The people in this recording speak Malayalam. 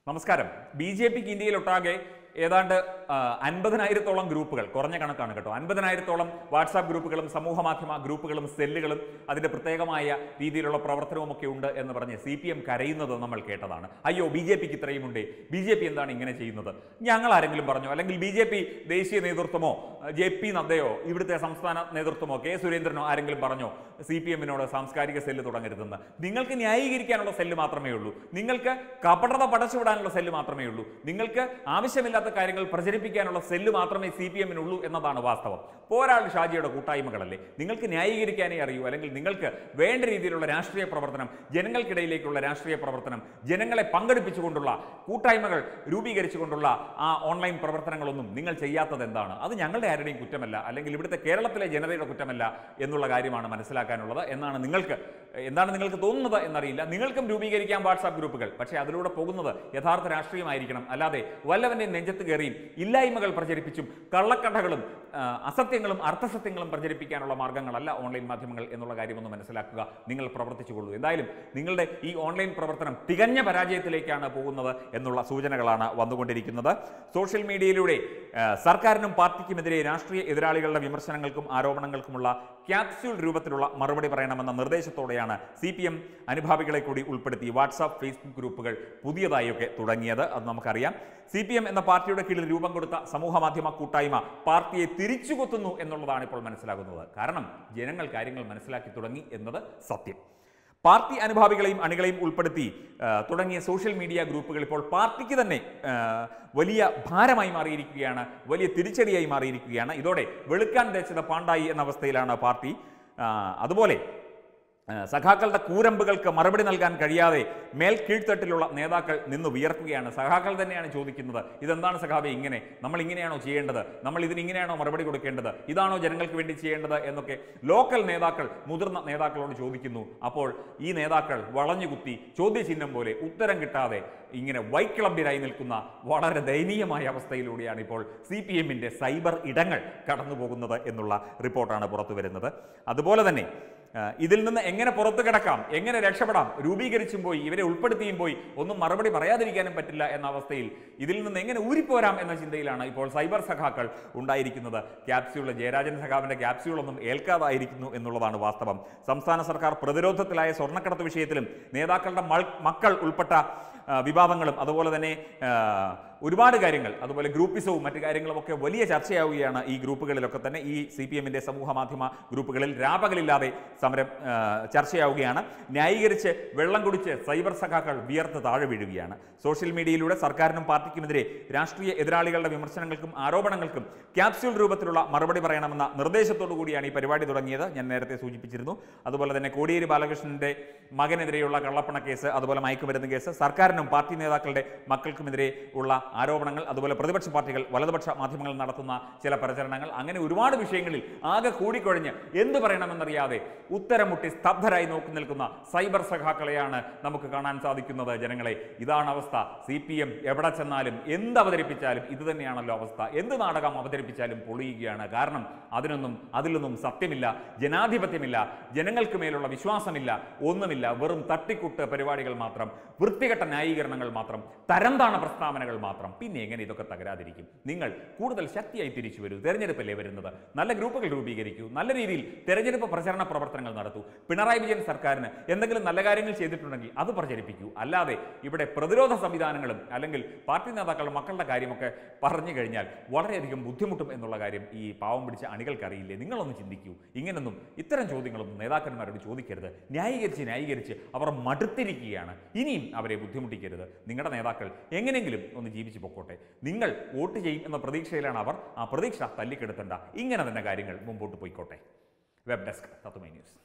നമസ്കാരം ബി ജെ പിക്ക് ഇന്ത്യയിലൊട്ടാകെ ഏതാണ്ട് ആ, അൻപതിനായിരത്തോളം ഗ്രൂപ്പുകൾ കുറഞ്ഞ കണക്കാണ് കേട്ടോ അൻപതിനായിരത്തോളം വാട്സാപ്പ് ഗ്രൂപ്പുകളും സമൂഹ മാധ്യമ ഗ്രൂപ്പുകളും സെല്ലുകളും അതിന്റെ പ്രത്യേകമായ രീതിയിലുള്ള പ്രവർത്തനവും ഒക്കെ ഉണ്ട് എന്ന് പറഞ്ഞ് സി പി എം കരയുന്നത് നമ്മൾ കേട്ടതാണ് അയ്യോ ബി ജെ പിക്ക് ഇത്രയുമുണ്ട് ബി ജെ പി എന്താണ് ഇങ്ങനെ ചെയ്യുന്നത് ഞങ്ങൾ ആരെങ്കിലും പറഞ്ഞോ അല്ലെങ്കിൽ ബി ജെ പി ദേശീയ നേതൃത്വമോ ജെ പി നദ്ദയോ ഇവിടുത്തെ സംസ്ഥാന നേതൃത്വമോ കെ സുരേന്ദ്രനോ ആരെങ്കിലും പറഞ്ഞോ സി പി എമ്മിനോട് സാംസ്കാരിക സെല്ല് തുടങ്ങരുതെന്ന് നിങ്ങൾക്ക് ന്യായീകരിക്കാനുള്ള സെല്ല് മാത്രമേ ഉള്ളൂ നിങ്ങൾക്ക് കപടത പടച്ചുവിടാനുള്ള സെല്ല് മാത്രമേ ഉള്ളൂ നിങ്ങൾക്ക് ആവശ്യമില്ലാത്ത കാര്യങ്ങൾ പ്രചരിപ്പിക്കാനുള്ള സെല്ല് മാത്രമേ സി പി എമ്മിനുള്ളൂ എന്നതാണ് വാസ്തവം പോരാൾ ഷാജിയുടെ കൂട്ടായ്മകളല്ലേ നിങ്ങൾക്ക് ന്യായീകരിക്കാനേ അറിയൂ അല്ലെങ്കിൽ നിങ്ങൾക്ക് വേണ്ട രീതിയിലുള്ള രാഷ്ട്രീയ പ്രവർത്തനം ജനങ്ങൾക്കിടയിലേക്കുള്ള രാഷ്ട്രീയ പ്രവർത്തനം ജനങ്ങളെ പങ്കെടുപ്പിച്ചുകൊണ്ടുള്ള കൂട്ടായ്മകൾ രൂപീകരിച്ചുകൊണ്ടുള്ള ആ ഓൺലൈൻ പ്രവർത്തനങ്ങളൊന്നും നിങ്ങൾ ചെയ്യാത്തത് എന്താണ് അത് ഞങ്ങളുടെ ആരുടെയും കുറ്റമല്ല അല്ലെങ്കിൽ ഇവിടുത്തെ കേരളത്തിലെ ജനതയുടെ കുറ്റമല്ല എന്നുള്ള കാര്യമാണ് മനസ്സിലാക്കാനുള്ളത് എന്നാണ് നിങ്ങൾക്ക് എന്താണ് നിങ്ങൾക്ക് തോന്നുന്നത് എന്നറിയില്ല നിങ്ങൾക്കും രൂപീകരിക്കാം വാട്സാപ്പ് ഗ്രൂപ്പുകൾ പക്ഷേ അതിലൂടെ പോകുന്നത് യഥാർത്ഥ രാഷ്ട്രീയമായിരിക്കണം അല്ലാതെ വല്ലവന്റെ നെഞ്ചത്ത് കയറിയും ഇല്ലായ്മകൾ പ്രചരിപ്പിച്ചും കള്ളക്കഥകളും ആ, അസത്യങ്ങളും അർത്ഥസത്യങ്ങളും പ്രചരിപ്പിക്കാനുള്ള മാർഗ്ഗങ്ങളല്ല ഓൺലൈൻ മാധ്യമങ്ങൾ എന്നുള്ള കാര്യമൊന്ന് മനസ്സിലാക്കുക നിങ്ങൾ പ്രവർത്തിച്ചുകൊള്ളൂ എന്തായാലും നിങ്ങളുടെ ഈ ഓൺലൈൻ പ്രവർത്തനം തികഞ്ഞ പരാജയത്തിലേക്കാണ് പോകുന്നത് എന്നുള്ള സൂചനകളാണ് വന്നുകൊണ്ടിരിക്കുന്നത് സോഷ്യൽ മീഡിയയിലൂടെ ആ, സർക്കാരിനും പാർട്ടിക്കുമെതിരെ രാഷ്ട്രീയ എതിരാളികളുടെ വിമർശനങ്ങൾക്കും ആരോപണങ്ങൾക്കുമുള്ള ക്യാപ്സ്യൂൾ രൂപത്തിലുള്ള മറുപടി പറയണമെന്ന നിർദ്ദേശത്തോടെയാണ് സി പി എം അനുഭാവികളെ കൂടി ഉൾപ്പെടുത്തി വാട്സാപ്പ് ഫേസ്ബുക്ക് ഗ്രൂപ്പുകൾ പുതിയതായൊക്കെ തുടങ്ങിയത് അത് നമുക്കറിയാം സി പി എം എന്ന പാർട്ടിയുടെ കീഴിൽ രൂപം കൊടുത്ത സമൂഹ മാധ്യമ കൂട്ടായ്മ പാർട്ടിയെ തിരിച്ചുകൊത്തുന്നു എന്നുള്ളതാണ് ഇപ്പോൾ മനസ്സിലാകുന്നത് കാരണം ജനങ്ങൾ കാര്യങ്ങൾ മനസ്സിലാക്കി തുടങ്ങി എന്നത് സത്യം പാർട്ടി അനുഭാവികളെയും അണികളെയും ഉൾപ്പെടുത്തി ആ, തുടങ്ങിയ സോഷ്യൽ മീഡിയ ഗ്രൂപ്പുകൾ ഇപ്പോൾ പാർട്ടിക്ക് തന്നെ ആ, വലിയ ഭാരമായി മാറിയിരിക്കുകയാണ് വലിയ തിരിച്ചടിയായി മാറിയിരിക്കുകയാണ് ഇതോടെ വെളുക്കാൻ തേച്ചത് പാണ്ടായി എന്ന അവസ്ഥയിലാണ് പാർട്ടി ആ, അതുപോലെ ആ, സഖാക്കളുടെ കൂരമ്പുകൾക്ക് മറുപടി നൽകാൻ കഴിയാതെ മേൽ കീഴ്ത്തട്ടിലുള്ള നേതാക്കൾ നിന്ന് വിയർക്കുകയാണ് സഖാക്കൾ തന്നെയാണ് ചോദിക്കുന്നത് ഇതെന്താണ് സഖാവെ ഇങ്ങനെ നമ്മൾ ഇങ്ങനെയാണോ ചെയ്യേണ്ടത് നമ്മൾ ഇതിന് ഇങ്ങനെയാണോ മറുപടി കൊടുക്കേണ്ടത് ഇതാണോ ജനങ്ങൾക്ക് വേണ്ടി ചെയ്യേണ്ടത് എന്നൊക്കെ ലോക്കൽ നേതാക്കൾ മുതിർന്ന നേതാക്കളോട് ചോദിക്കുന്നു അപ്പോൾ ഈ നേതാക്കൾ വളഞ്ഞുകുത്തി ചോദ്യചിഹ്നം പോലെ ഉത്തരം കിട്ടാതെ ഇങ്ങനെ വൈക്കിളമ്പിരായി നിൽക്കുന്ന വളരെ ദയനീയമായ അവസ്ഥയിലൂടെയാണ് ഇപ്പോൾ സി പി എമ്മിൻ്റെ സൈബർ ഇടങ്ങൾ കടന്നു പോകുന്നത് എന്നുള്ള റിപ്പോർട്ടാണ് പുറത്തു വരുന്നത് അതുപോലെ തന്നെ ആ, ഇതിൽ നിന്ന് എങ്ങനെ പുറത്തു കിടക്കാം എങ്ങനെ രക്ഷപ്പെടാം രൂപീകരിച്ചും പോയി ഇവരെ ഉൾപ്പെടുത്തിയും പോയി ഒന്നും മറുപടി പറയാതിരിക്കാനും പറ്റില്ല എന്ന അവസ്ഥയിൽ ഇതിൽ നിന്ന് എങ്ങനെ ഊരിപ്പോരാം എന്ന ചിന്തയിലാണ് ഇപ്പോൾ സൈബർ സഖാക്കൾ ഉണ്ടായിരിക്കുന്നത് ക്യാപ്സ്യൂൾ ജയരാജൻ സഖാവിന്റെ ക്യാപ്സ്യൂളൊന്നും ഏൽക്കാതായിരിക്കുന്നു എന്നുള്ളതാണ് വാസ്തവം സംസ്ഥാന സർക്കാർ പ്രതിരോധത്തിലായ സ്വർണ്ണക്കടത്ത് വിഷയത്തിലും നേതാക്കളുടെ മൾ- മക്കൾ ഉൾപ്പെട്ട ആ, വിവാദങ്ങളും അതുപോലെ തന്നെ ആ, ഒരുപാട് കാര്യങ്ങൾ അതുപോലെ ഗ്രൂപ്പിസവും മറ്റു കാര്യങ്ങളും ഒക്കെ വലിയ ചർച്ചയാവുകയാണ് ഈ ഗ്രൂപ്പുകളിലൊക്കെ തന്നെ ഈ സി പി എമ്മിൻ്റെ സമൂഹ മാധ്യമ ഗ്രൂപ്പുകളിൽ രാപകലില്ലാതെ സമരം ആ, ചർച്ചയാവുകയാണ് ന്യായീകരിച്ച് വെള്ളം കുടിച്ച് സൈബർ സഖാക്കൾ വിയർത്ത് താഴെ വീഴുകയാണ് സോഷ്യൽ മീഡിയയിലൂടെ സർക്കാരിനും പാർട്ടിക്കുമെതിരെ രാഷ്ട്രീയ എതിരാളികളുടെ വിമർശനങ്ങൾക്കും ആരോപണങ്ങൾക്കും ക്യാപ്സ്യൂൾ രൂപത്തിലുള്ള മറുപടി പറയണമെന്ന നിർദ്ദേശത്തോടു കൂടിയാണ് ഈ പരിപാടി തുടങ്ങിയത് ഞാൻ നേരത്തെ സൂചിപ്പിച്ചിരുന്നു അതുപോലെ തന്നെ കോടിയേരി ബാലകൃഷ്ണന്റെ മകനെതിരെയുള്ള കള്ളപ്പണ കേസ് അതുപോലെ മയക്കുമരുന്ന് കേസ് സർക്കാരിനും പാർട്ടി നേതാക്കളുടെ മക്കൾക്കുമെതിരെ ഉള്ള ആരോപണങ്ങൾ അതുപോലെ പ്രതിപക്ഷ പാർട്ടികൾ വലതുപക്ഷ മാധ്യമങ്ങൾ നടത്തുന്ന ചില പ്രചരണങ്ങൾ അങ്ങനെ ഒരുപാട് വിഷയങ്ങളിൽ ആകെ കൂടിക്കൊഴിഞ്ഞ് എന്ത് പറയണമെന്നറിയാതെ ഉത്തരം മുട്ടി സ്തബ്ധരായി നോക്കി നിൽക്കുന്ന സൈബർ സഖാക്കളെയാണ് നമുക്ക് കാണാൻ സാധിക്കുന്നത് ജനങ്ങളെ ഇതാണ് അവസ്ഥ സി പി എം എവിടെ ചെന്നാലും എന്ത് അവതരിപ്പിച്ചാലും ഇത് തന്നെയാണല്ലോ അവസ്ഥ എന്ത് നാടകം അവതരിപ്പിച്ചാലും പൊളിയുകയാണ് കാരണം അതിനൊന്നും അതിലൊന്നും സത്യമില്ല ജനാധിപത്യമില്ല ജനങ്ങൾക്ക് മേലുള്ള വിശ്വാസമില്ല ഒന്നുമില്ല വെറും തട്ടിക്കുട്ട് പരിപാടികൾ മാത്രം വൃത്തികെട്ട ന്യായീകരണങ്ങൾ മാത്രം തരംതാണ പ്രസ്താവനകൾ മാത്രം പിന്നെ എങ്ങനെ ഇതൊക്കെ തകരാതിരിക്കും നിങ്ങൾ കൂടുതൽ ശക്തിയായി തിരിച്ചു വരൂ തെരഞ്ഞെടുപ്പല്ലേ വരുന്നത് നല്ല ഗ്രൂപ്പുകൾ രൂപീകരിക്കൂ നല്ല രീതിയിൽ തെരഞ്ഞെടുപ്പ് പ്രചരണ പ്രവർത്തനങ്ങൾ നടത്തൂ പിണറായി വിജയൻ സർക്കാരിന് എന്തെങ്കിലും നല്ല കാര്യങ്ങൾ ചെയ്തിട്ടുണ്ടെങ്കിൽ അത് പ്രചരിപ്പിക്കൂ അല്ലാതെ ഇവിടെ പ്രതിരോധ സംവിധാനങ്ങളും അല്ലെങ്കിൽ പാർട്ടി നേതാക്കളുടെ മക്കളുടെ കാര്യമൊക്കെ പറഞ്ഞു കഴിഞ്ഞാൽ വളരെയധികം ബുദ്ധിമുട്ടും എന്നുള്ള കാര്യം ഈ പാവം പിടിച്ച അണികൾക്കറിയില്ലേ നിങ്ങളൊന്ന് ചിന്തിക്കൂ ഇങ്ങനൊന്നും ഇത്തരം ചോദ്യങ്ങളൊന്നും നേതാക്കന്മാരോട് ചോദിക്കരുത് ന്യായീകരിച്ച് ന്യായീകരിച്ച് അവർ മടുത്തിരിക്കുകയാണ് ഇനിയും അവരെ ബുദ്ധിമുട്ടിക്കരുത് നിങ്ങളുടെ നേതാക്കൾ എങ്ങനെയെങ്കിലും ഒന്ന് ജീവിച്ചു പൊക്കോട്ടെ നിങ്ങൾ വോട്ട് ചെയ്യും എന്ന പ്രതീക്ഷയിലാണ് അവർ ആ പ്രതീക്ഷ തല്ലിക്കെടുത്തേണ്ട ഇങ്ങനെ തന്നെ കാര്യങ്ങൾ മുമ്പോട്ട് പോയിക്കോട്ടെ വെബ് ഡെസ്ക് തത്തുമൈ ന്യൂസ്